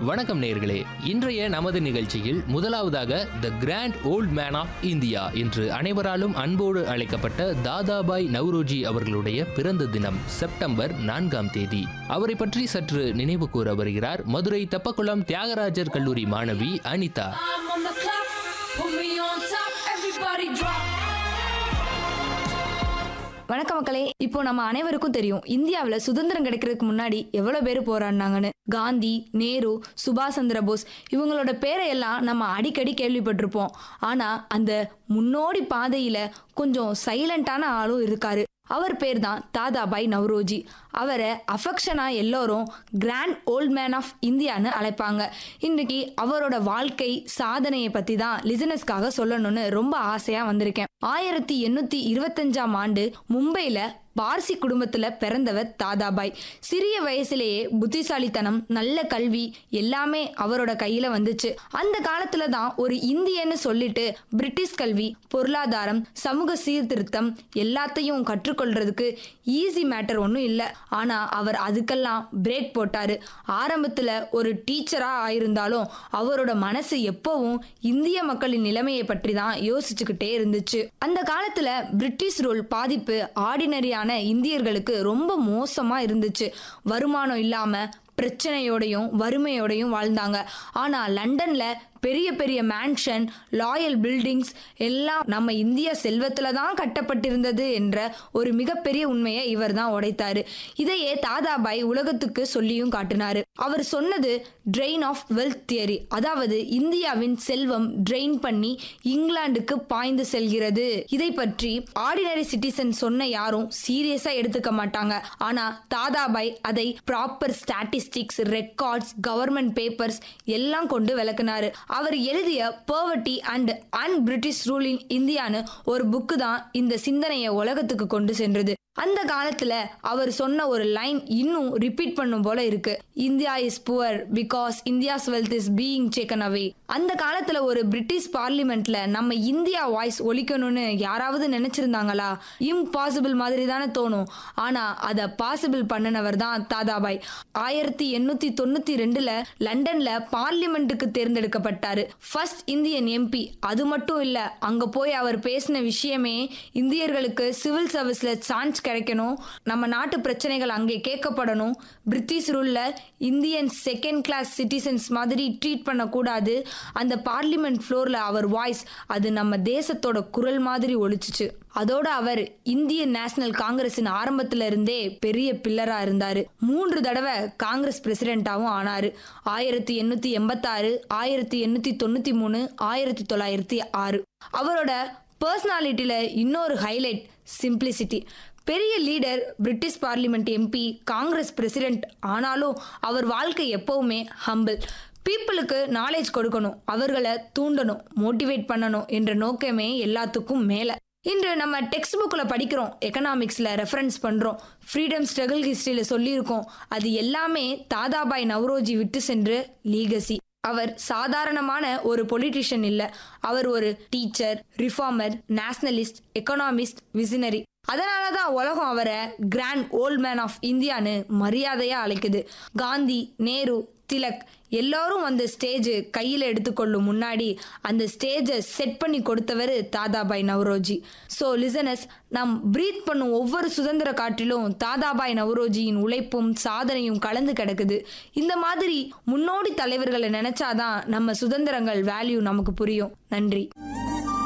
வணக்கம் நேர்களே இன்றைய நமது நிகழ்ச்சியில் முதலாவதாக the grand old man of India என்று அனைவராலும் அன்போடு அழைக்கப்பட்ட தாதாபாய் நவ்ரோஜி அவர்களுடைய பிறந்த தினம் செப்டம்பர் நான்காம் தேதி அவரை பற்றி சற்று நினைவு கூற வருகிறார் மதுரை தெப்பக்குளம் தியாகராஜர் கல்லூரி மாணவி Anitha I'm on the clock, put me on top, everybody drop. வணக்கம் மக்களே இப்போ நம்ம அனைவருக்கும் தெரியும் இந்தியாவில் சுதந்திரம் கிடைக்கிறதுக்கு முன்னாடி எவ்வளோ பேர் போராடினாங்கன்னு காந்தி நேரு சுபாஷ் சந்திர போஸ் இவங்களோட பேரை எல்லாம் நம்ம அடிக்கடி கேள்விப்பட்டிருப்போம் ஆனால் அந்த முன்னோடி பாதையில் கொஞ்சம் சைலண்டான ஆளும் இருக்காரு அவர் பேர் தான் தாதாபாய் நவ்ரோஜி அவரை அஃபெக்ஷனா எல்லோரும் கிராண்ட் ஓல்ட் மேன் ஆஃப் இந்தியான்னு அழைப்பாங்க இன்னைக்கு அவரோட வாழ்க்கை சாதனையை பற்றி தான் லிசனஸ்க்காக சொல்லணும்னு ரொம்ப ஆசையாக வந்திருக்கேன் ஆயிரத்தி எண்ணூற்றி இருபத்தஞ்சாம் ஆண்டு மும்பையில் பார்சி குடும்பத்துல பிறந்தவர் தாதாபாய் சிறிய வயசுலேயே புத்திசாலித்தனம் நல்ல கல்வி எல்லாமே அவரோட கையில வந்துச்சு அந்த காலத்துல தான் ஒரு இந்தியன்னு சொல்லிட்டு பிரிட்டிஷ் கல்வி பொருளாதாரம் சமூக சீர்திருத்தம் எல்லாத்தையும் கற்றுக்கொள்றதுக்கு ஈஸி மேட்டர் ஒன்றும் இல்லை ஆனா அவர் அதுக்கெல்லாம் பிரேக் போட்டாரு ஆரம்பத்துல ஒரு டீச்சரா ஆயிருந்தாலும் அவரோட மனசு எப்பவும் இந்திய மக்களின் நிலைமையை பற்றி தான் யோசிச்சுக்கிட்டே இருந்துச்சு அந்த காலத்துல பிரிட்டிஷ் ரூல் பாதிப்பு ஆர்டினரியான இந்தியர்களுக்கு ரொம்ப மோசமா இருந்துச்சு வருமானம் இல்லாம பிரச்சனையோடையும் வறுமையோடையும் வாழ்ந்தாங்க ஆனா லண்டன்ல பெரிய பெரிய மேன்ஷன் லாயல் பில்டிங்ஸ் எல்லாம் நம்ம இந்திய செல்வத்துல தான் கட்டப்பட்டிருந்தது என்ற ஒரு மிகப்பெரிய உண்மையை இவர் தான் உடைத்தாரு இதையே தாதாபாய் உலகத்துக்கு சொல்லியும் காட்டினாரு அவர் சொன்னது ட்ரெயின் ஆஃப் வெல்த் தியரி அதாவது இந்தியாவின் செல்வம் ட்ரெயின் பண்ணி இங்கிலாந்துக்கு பாய்ந்து செல்கிறது இதை பற்றி ஆர்டினரி சிட்டிசன் சொன்ன யாரும் சீரியஸா எடுத்துக்க மாட்டாங்க ஆனா தாதாபாய் அதை proper statistics records government papers எல்லாம் கொண்டு விளக்குனாரு அவர் எழுதிய பர்வட்டி and an British rule in இந்தியான்னு ஒரு புக்கு தான் இந்த சிந்தனையை உலகத்துக்கு கொண்டு சென்றது அந்த காலத்துல அவர் சொன்ன ஒரு லைன் இன்னும் ரிப்பீட் பண்ணும் போல இருக்கு India is poor because India's wealth is being taken away அந்த காலத்துல ஒரு பிரிட்டிஷ் பார்லிமெண்ட்ல நம்ம இந்தியா வாய்ஸ் ஒலிக்கணும்னு யாராவது நினைச்சிருந்தாங்களா இம்பாசிபிள் மாதிரி தானே தோணும் ஆனா அதை பாசிபிள் பண்ணினவர் தான் தாதாபாய் ஆயிரத்தி எண்ணூத்தி தொண்ணூத்தி ரெண்டுல லண்டன்ல பார்லிமெண்ட்டுக்கு தேர்ந்தெடுக்கப்பட்டாரு ஃபர்ஸ்ட் இந்தியன் எம்பி அது மட்டும் இல்ல அங்க போய் அவர் பேசின விஷயமே இந்தியர்களுக்கு சிவில் சர்வீஸ்ல சான்ஸ் கிடைக்கணும் நம்ம நாட்டு பிரச்சனைகள் அங்கே கேட்கப்படணும் பிரிட்டிஷ் ரூல்ல இந்தியன் செகண்ட் கிளாஸ் சிட்டிசன்ஸ் மாதிரி ட்ரீட் பண்ணக்கூடாது அந்த பார்லிமெண்ட் ஃப்ளோர்ல அவர் வாய்ஸ் அது நம்ம தேசத்தோட குரல் மாதிரி ஒழிச்சுச்சு அதோட அவர் இந்தியன் நேஷனல் காங்கிரஸின் ஆரம்பத்துல இருந்தே பெரிய பில்லரா இருந்தாரு மூன்று தடவை காங்கிரஸ் பிரசிடென்ட்டாவும் ஆனாரு ஆயிரத்தி எண்ணூத்தி எண்பத்தாறு ஆயிரத்தி எண்ணூத்தி தொண்ணூத்தி மூணு ஆயிரத்தி தொள்ளாயிரத்தி ஆறு அவரோட பர்சனாலிட்டியில இன்னொரு ஹைலைட் சிம்பிளிசிட்டி பெரிய leader British parliament MP Congress president ஆனாலும் அவர் வாழ்க்கை எப்பவுமே ஹம்பிள் பீப்புளுக்கு நாலேஜ் கொடுக்கணும் அவர்களை தூண்டணும் மோட்டிவேட் பண்ணணும் என்ற நோக்கமே எல்லாத்துக்கும் மேலே இன்று நம்ம டெக்ஸ்ட் புக்கில் படிக்கிறோம் எக்கனாமிக்ஸில் ரெஃபரன்ஸ் பண்ணுறோம் ஃப்ரீடம் ஸ்ட்ரகிள் ஹிஸ்ட்ரியில் சொல்லியிருக்கோம் அது எல்லாமே தாதாபாய் நவ்ரோஜி விட்டு சென்ற லீகசி அவர் சாதாரணமான ஒரு பொலிட்டிஷியன் இல்ல அவர் ஒரு teacher reformer nationalist economist visionary அதனால தான் உலகம் அவரை கிராண்ட் ஓல்ட் மேன் ஆஃப் இந்தியான்னு மரியாதையா அழைக்குது காந்தி நேரு திலக் எல்லாரும் அந்த ஸ்டேஜ் கையில் எடுத்துக்கொள்ளும் முன்னாடி அந்த ஸ்டேஜை செட் பண்ணி கொடுத்தவர் தாதாபாய் நவ்ரோஜி ஸோ லிசனஸ் நாம் ப்ரீத் பண்ணும் ஒவ்வொரு சுதந்திர காற்றிலும் தாதாபாய் நவ்ரோஜியின் உழைப்பும் சாதனையும் கலந்து கிடக்குது இந்த மாதிரி முன்னோடி தலைவர்களை நினைச்சாதான் நம்ம சுதந்திரங்கள் வேல்யூ நமக்கு புரியும் நன்றி